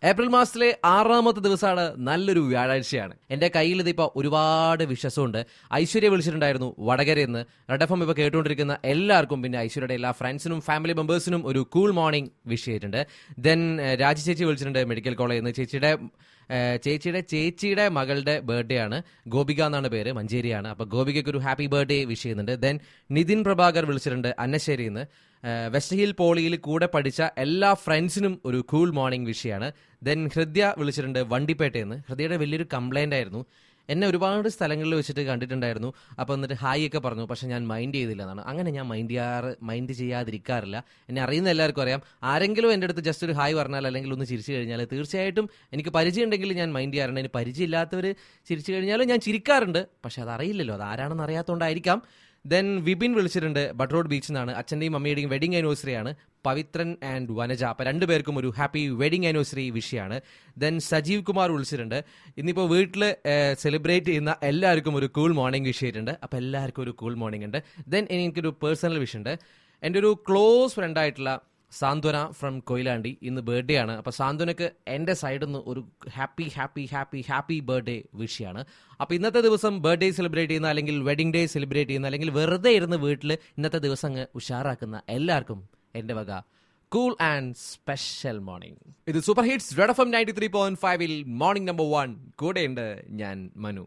April മാസത്തിലെ ആറാമത്തെ ദിവസമാണ് നല്ലൊരു വ്യാഴാഴ്ചയാണ് എന്റെ കയ്യിൽ ഇതിപ്പോ ഒരുപാട് വിശ്വസമുണ്ട് ഐശ്വര്യ വിളിച്ചിട്ടുണ്ടായിരുന്നു വടകരയെന്ന് റെഡ് എഫ് എം ഇപ്പൊ കേട്ടുകൊണ്ടിരിക്കുന്ന എല്ലാവർക്കും പിന്നെ ഐശ്വര്യയുടെ എല്ലാ ഫ്രണ്ട്സിനും ഫാമിലി മെമ്പേഴ്സിനും ഒരു കൂൾ മോർണിംഗ് വിഷ് ചെയ്തിട്ടുണ്ട് ദെൻ രാജി ചേച്ചി വിളിച്ചിട്ടുണ്ട് മെഡിക്കൽ കോളേജിൽ നിന്ന് ചേച്ചിയുടെ ഏഹ്, ചേച്ചിയുടെ ചേച്ചിയുടെ മകളുടെ ബർത്ത്ഡേ ആണ് ഗോപിക എന്നാണ് പേര് മഞ്ചേരിയാണ് അപ്പൊ ഗോപികയ്ക്ക് ഒരു ഹാപ്പി ബർത്ത്ഡേ വിഷ് ചെയ്യുന്നുണ്ട് ദെൻ നിതിൻ പ്രഭാകർ വിളിച്ചിട്ടുണ്ട് അന്നശ്ശേരിയിൽ നിന്ന് ഏഹ്, വെസ്റ്റ് ഹിൽ പോളിയിൽ കൂടെ പഠിച്ച എല്ലാ ഫ്രണ്ട്സിനും ഒരു കൂൾ മോർണിംഗ് വിഷയമാണ് ദെൻ ഹൃദയ വിളിച്ചിട്ടുണ്ട് വണ്ടിപ്പേട്ടയിൽ നിന്ന് ഹൃദയയുടെ വലിയൊരു കംപ്ലൈന്റ് ആയിരുന്നു എന്നെ ഒരുപാട് സ്ഥലങ്ങളിൽ വെച്ചിട്ട് കണ്ടിട്ടുണ്ടായിരുന്നു അപ്പോൾ എന്നിട്ട് ഹായ് ഒക്കെ പറഞ്ഞു പക്ഷെ ഞാൻ മൈൻഡ് ചെയ്തില്ല എന്നാണ് അങ്ങനെ ഞാൻ മൈൻഡ് ചെയ്യാറ് മൈൻഡ് ചെയ്യാതിരിക്കാറില്ല എന്നെ അറിയുന്ന എല്ലാവർക്കും അറിയാം ആരെങ്കിലും എൻ്റെ അടുത്ത് ജസ്റ്റ് ഒരു ഹായ് പറഞ്ഞാൽ അല്ലെങ്കിൽ ഒന്ന് ചിരിച്ചു കഴിഞ്ഞാൽ തീർച്ചയായിട്ടും എനിക്ക് പരിചയം ഉണ്ടെങ്കിൽ ഞാൻ മൈൻഡ് ചെയ്യാറുണ്ട് എനിക്ക് പരിചയമില്ലാത്തവർ ചിരിച്ചു കഴിഞ്ഞാൽ ഞാൻ ചിരിക്കാറുണ്ട് പക്ഷെ അത് അറിയില്ലല്ലോ അത് ആരാണെന്ന് അറിയാത്തതുകൊണ്ടായിരിക്കാം ദെൻ വിപിൻ വിളിച്ചിട്ടുണ്ട് ബട്ട് റോഡ് ബീച്ചിൽ നിന്നാണ് അച്ഛൻ്റെയും അമ്മയുടെയും വെഡിങ് ആനിവേഴ്സറി ആണ് പവിത്രൻ ആൻഡ് വനജ അപ്പം രണ്ടുപേർക്കും ഒരു ഹാപ്പി വെഡിങ് ആനിവേഴ്സറി വിഷയമാണ് ദെൻ സജീവ് കുമാർ വിളിച്ചിട്ടുണ്ട് ഇന്നിപ്പോൾ വീട്ടിൽ സെലിബ്രേറ്റ് ചെയ്യുന്ന എല്ലാവർക്കും ഒരു കൂൾ മോർണിംഗ് വിഷ് ചെയ്തിട്ടുണ്ട് അപ്പം എല്ലാവർക്കും ഒരു കൂൾ മോർണിംഗ് ഉണ്ട് ദെൻ എനിക്കൊരു പേഴ്സണൽ വിഷ് ഉണ്ട് എൻ്റെ ഒരു ക്ലോസ് ഫ്രണ്ട് ആയിട്ടുള്ള സാന്ത്വന ഫ്രം കൊയിലാണ്ടി ഇന്ന് ബർത്ത്ഡേ ആണ് അപ്പൊ സാന്ത്വനക്ക് എന്റെ സൈഡിൽ നിന്ന് ഒരു happy happy happy happy birthday വിഷയാണ് അപ്പൊ ഇന്നത്തെ ദിവസം ബർത്ത്ഡേ സെലിബ്രേറ്റ് ചെയ്യുന്ന അല്ലെങ്കിൽ വെഡിങ് ഡേ സെലിബ്രേറ്റ് ചെയ്യുന്ന അല്ലെങ്കിൽ വെറുതെ ഇരുന്ന് വീട്ടിൽ ഇന്നത്തെ ദിവസം അങ്ങ് ഉഷാറാക്കുന്ന എല്ലാവർക്കും എന്റെ വക കൂൾ ആൻഡ് സ്പെഷ്യൽ മോർണിംഗ് ഇത് super hits red F M ninety three point ഫൈവിൽ മോർണിംഗ് നമ്പർ വൺ കൂടെയുണ്ട് ഞാൻ മനു